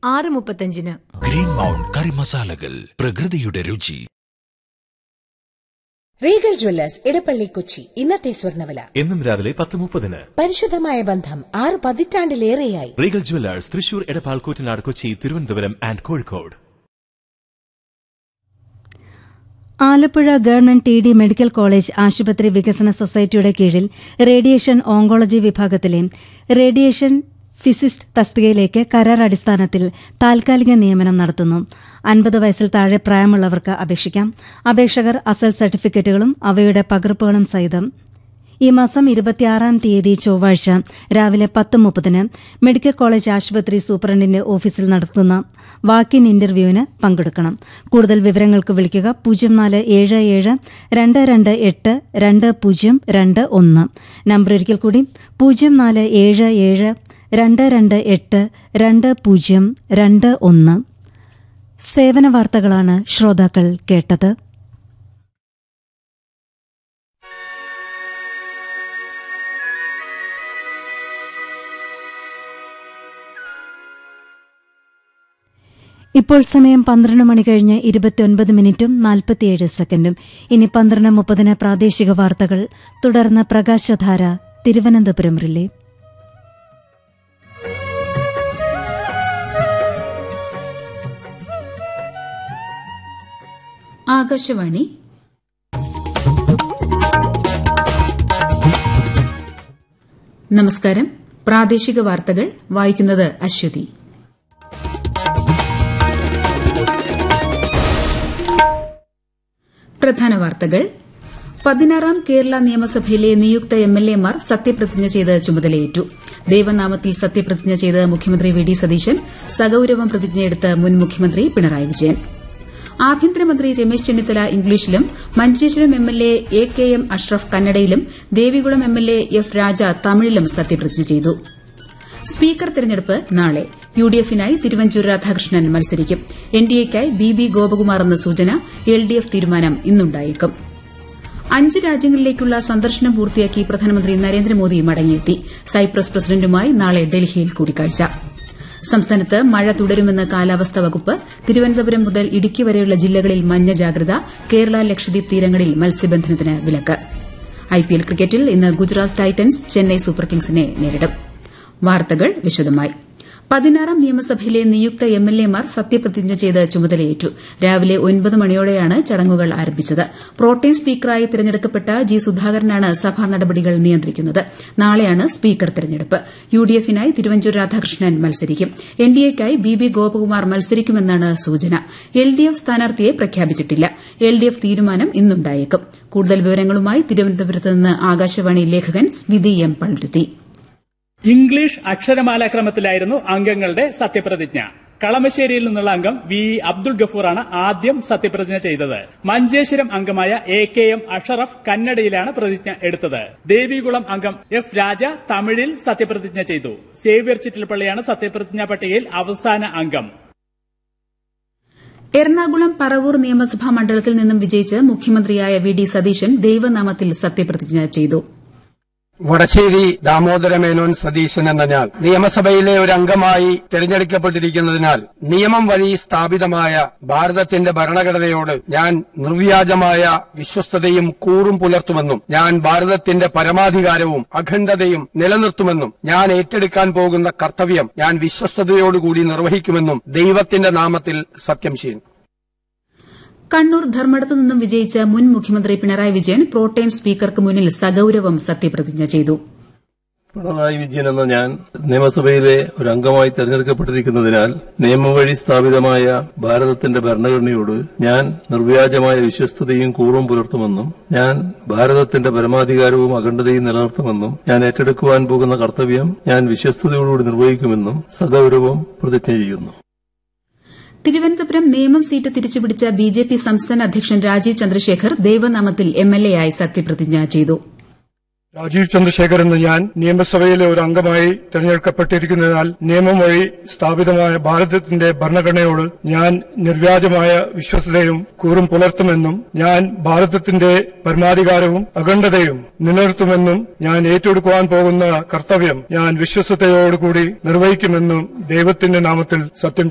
ആറ് മുപ്പത്തഞ്ചിന് green mount കറി മസാലകൾ പ്രകൃതിയുടെ രുചി റീഗൽ ജ്വല്ലേഴ്സ് ഇടപ്പള്ളി കൊച്ചി ഇന്നത്തെ സ്വർണ്ണവില എന്നും രാവിലെ പത്ത് മുപ്പതിന് പരിശുദ്ധമായ ബന്ധം ആറ് പതിറ്റാണ്ടിലേറെയായി Regal Jewellers Thrissur Edappal Koottanad Kochi Thiruvananthapuram and Kozhikode Alappuzha government T D medical college ആശുപത്രി വികസന സൊസൈറ്റിയുടെ കീഴിൽ റേഡിയേഷൻ ഓങ്കോളജി വിഭാഗത്തിലെ റേഡിയേഷൻ ഫിസിസ്റ്റ് തസ്തികയിലേക്ക് കരാർ അടിസ്ഥാനത്തിൽ താൽക്കാലിക നിയമനം നടത്തുന്നു അൻപത് വയസ്സിൽ താഴെ പ്രായമുള്ളവർക്ക് അപേക്ഷിക്കാം അപേക്ഷകർ അസൽ സർട്ടിഫിക്കറ്റുകളും അവയുടെ പകർപ്പുകളും സഹിതം ഈ മാസം ഇരുപത്തിയാറാം തീയതി ചൊവ്വാഴ്ച രാവിലെ പത്ത് മുപ്പതിന് മെഡിക്കൽ കോളേജ് ആശുപത്രി സൂപ്രണ്ടിന്റെ ഓഫീസിൽ നടത്തുന്ന വാക്കിൻ ഇന്റർവ്യൂവിന് പങ്കെടുക്കണം കൂടുതൽ വിവരങ്ങൾക്ക് വിളിക്കുക പൂജ്യം നാല് ഏഴ് ഏഴ് രണ്ട് രണ്ട് എട്ട് രണ്ട് പൂജ്യം രണ്ട് ഒന്ന് നമ്പർ ഒരിക്കൽ കൂടി പൂജ്യം നാല് ഏഴ് ഏഴ് രണ്ട് രണ്ട് എട്ട് രണ്ട് പൂജ്യം രണ്ട് ഒന്ന് സേവന വാർത്തകളാണ് ശ്രോതാക്കൾ കേട്ടത് ഇപ്പോൾ സമയം പന്ത്രണ്ട് മണി കഴിഞ്ഞ് ഇരുപത്തിയൊൻപത് മിനിറ്റും നാൽപ്പത്തിയേഴ് സെക്കൻഡും ഇനി പന്ത്രണ്ട് മുപ്പതിന് പ്രാദേശിക വാർത്തകൾ തുടർന്ന് പ്രകാശധാര തിരുവനന്തപുരം റിലേ ആകാശവാണി നമസ്കാരം പ്രാദേശിക വാർത്തകൾ വായിക്കുന്നത് അശ്വതി പ്രധാന വാർത്തകൾ പതിനാറാം കേരള നിയമസഭയിലെ നിയുക്ത എംഎൽഎമാർ സത്യപ്രതിജ്ഞ ചെയ്ത് ചുമതലയേറ്റു ദൈവനാമത്തിൽ സത്യപ്രതിജ്ഞ ചെയ്ത് മുഖ്യമന്ത്രി വി ഡി സതീശൻ സഗൌരവം പ്രതിജ്ഞയെടുത്ത് മുൻ മുഖ്യമന്ത്രി പിണറായി വിജയൻ ആഭ്യന്തരമന്ത്രി രമേശ് ചെന്നിത്തല ഇംഗ്ലീഷിലും Manjeshwaram MLA A K M Ashraf കന്നഡയിലും ദേവികുളം എംഎൽഎ എഫ് രാജ തമിഴിലും സത്യപ്രതിജ്ഞ ചെയ്തു സ്പീക്കർ തെരഞ്ഞെടുപ്പ് നാളെ യു ഡി എഫിനായി തിരുവഞ്ചൂർ രാധാകൃഷ്ണൻ മത്സരിക്കും എൻ ഡി എക്കായി ബി ബി ഗോപകുമാർ എന്ന സൂചന എൽ ഡി എഫ് തീരുമാനം ഇന്നുണ്ടായേക്കും അഞ്ച് രാജ്യങ്ങളിലേക്കുള്ള സന്ദർശനം പൂർത്തിയാക്കി പ്രധാനമന്ത്രി നരേന്ദ്രമോദി മടങ്ങിയെത്തി സൈപ്രസ് പ്രസിഡന്റുമായി നാളെ ഡൽഹിയിൽ കൂടിക്കാഴ്ച സംസ്ഥാനത്ത് മഴ തുടരുമെന്ന് കാലാവസ്ഥാ വകുപ്പ് തിരുവനന്തപുരം മുതൽ ഇടുക്കി വരെയുള്ള ജില്ലകളിൽ മഞ്ഞ ജാഗ്രത കേരള ലക്ഷദ്വീപ് തീരങ്ങളിൽ മത്സ്യബന്ധനത്തിന് വിലക്ക് ഐപിഎൽ ക്രിക്കറ്റിൽ ഇന്ന് ഗുജറാത്ത് ടൈറ്റൻസ് ചെന്നൈ സൂപ്പർ കിങ്സിനെ നേരിടും വാർത്തകൾ വിശദമായി പതിനാറാം നിയമസഭയിലെ നിയുക്ത എംഎൽഎമാർ സത്യപ്രതിജ്ഞ ചെയ്ത് ചുമതലയേറ്റു രാവിലെ ഒൻപത് മണിയോടെയാണ് ചടങ്ങുകൾ ആരംഭിച്ചത് പ്രോട്ടേം സ്പീക്കറായി തിരഞ്ഞെടുക്കപ്പെട്ട ജി സുധാകരനാണ് സഭാ നടപടികൾ നിയന്ത്രിക്കുന്നത് നാളെയാണ് സ്പീക്കർ തെരഞ്ഞെടുപ്പ് യുഡിഎഫിനായി തിരുവഞ്ചൂർ രാധാകൃഷ്ണൻ മത്സരിക്കും എൻഡിഎക്കായി ബി ബി ഗോപകുമാർ മത്സരിക്കുമെന്നാണ് സൂചന എൽഡിഎഫ് സ്ഥാനാർത്ഥിയെ പ്രഖ്യാപിച്ചിട്ടില്ല എൽഡിഎഫ് തീരുമാനം ഇന്നുണ്ടായേക്കും കൂടുതൽ വിവരങ്ങളുമായി തിരുവനന്തപുരത്ത് നിന്ന് ആകാശവാണി ലേഖകൻ സ്മിതി എം പള്ളുരുത്തി ഇംഗ്ലീഷ് അക്ഷരമാലാക്രമത്തിലായിരുന്നു അംഗങ്ങളുടെ സത്യപ്രതിജ്ഞ കളമശ്ശേരിയിൽ നിന്നുള്ള അംഗം വി അബ്ദുൾ ഗഫൂറാണ് ആദ്യം സത്യപ്രതിജ്ഞ ചെയ്തത് മഞ്ചേശ്വരം അംഗമായ എ കെ എം അഷറഫ് കന്നഡയിലാണ് പ്രതിജ്ഞ എടുത്തത് ദേവികുളം അംഗം എഫ് രാജ തമിഴിൽ സത്യപ്രതിജ്ഞ ചെയ്തു സേവ്യർ ചിറ്റിൽപ്പള്ളിയാണ് സത്യപ്രതിജ്ഞാ പട്ടികയിൽ അവസാന അംഗം എറണാകുളം പറവൂർ നിയമസഭാ മണ്ഡലത്തിൽ നിന്നും വിജയിച്ച് മുഖ്യമന്ത്രിയായ വി ഡി സതീശൻ ദൈവനാമത്തിൽ സത്യപ്രതിജ്ഞ ചെയ്തു വടശ്ശേരി ദാമോദരമേനോൻ സതീശൻ എന്ന ഞാൻ നിയമസഭയിലെ ഒരു അംഗമായി തിരഞ്ഞെടുക്കപ്പെട്ടിരിക്കുന്നതിനാൽ നിയമം വഴി സ്ഥാപിതമായ ഭാരതത്തിന്റെ ഭരണഘടനയോട് ഞാൻ നിർവ്യാജമായ വിശ്വസ്തതയും കൂറും പുലർത്തുമെന്നും ഞാൻ ഭാരതത്തിന്റെ പരമാധികാരവും അഖണ്ഡതയും നിലനിർത്തുമെന്നും ഞാൻ ഏറ്റെടുക്കാൻ പോകുന്ന കർത്തവ്യം ഞാൻ വിശ്വസ്തയോടുകൂടി നിർവഹിക്കുമെന്നും ദൈവത്തിന്റെ നാമത്തിൽ സത്യം ചെയ്യുന്നു കണ്ണൂർ ധർമ്മടത്തു നിന്നും വിജയിച്ച മുൻ മുഖ്യമന്ത്രി പിണറായി വിജയൻ പ്രോട്ടേം സ്പീക്കർക്ക് മുന്നിൽ സഗൌരവം സത്യപ്രതിജ്ഞ ചെയ്തു പിണറായി വിജയൻ എന്ന ഞാൻ നിയമസഭയിലെ ഒരു അംഗമായി തെരഞ്ഞെടുക്കപ്പെട്ടിരിക്കുന്നതിനാൽ നിയമവഴി സ്ഥാപിതമായ ഭാരതത്തിന്റെ ഭരണഘടനയോട് ഞാൻ നിർവ്യാജമായ വിശ്വസ്തതയും കൂറും പുലർത്തുമെന്നും ഞാൻ ഭാരതത്തിന്റെ പരമാധികാരവും അഖണ്ഡതയും നിലനിർത്തുമെന്നും ഞാൻ ഏറ്റെടുക്കുവാൻ പോകുന്ന കർത്തവ്യം ഞാൻ വിശ്വസ്തയോടുകൂടി നിർവഹിക്കുമെന്നും സഗൌരവം പ്രതിജ്ഞ ചെയ്യുന്നു തിരുവനന്തപുരം നേമം സീറ്റ് തിരിച്ചുപിടിച്ച ബി ജെ പി സംസ്ഥാന അധ്യക്ഷൻ രാജീവ് ചന്ദ്രശേഖർ ദൈവനാമത്തിൽ എംഎൽഎയായി സത്യപ്രതിജ്ഞ ചെയ്തു രാജീവ് ചന്ദ്രശേഖർ എന്ന ഞാൻ നിയമസഭയിലെ ഒരു അംഗമായി തെരഞ്ഞെടുക്കപ്പെട്ടിരിക്കുന്നതിനാൽ നിയമം വഴി സ്ഥാപിതമായ ഭാരതത്തിന്റെ ഭരണഘടനയോട് ഞാൻ നിർവ്യാജമായ വിശ്വസതയും കൂറും പുലർത്തുമെന്നും ഞാൻ ഭാരതത്തിന്റെ പരമാധികാരവും അഖണ്ഡതയും നിലനിർത്തുമെന്നും ഞാൻ ഏറ്റെടുക്കുവാൻ പോകുന്ന കർത്തവ്യം ഞാൻ വിശ്വസതയോടുകൂടി നിർവഹിക്കുമെന്നും ദൈവത്തിന്റെ നാമത്തിൽ സത്യം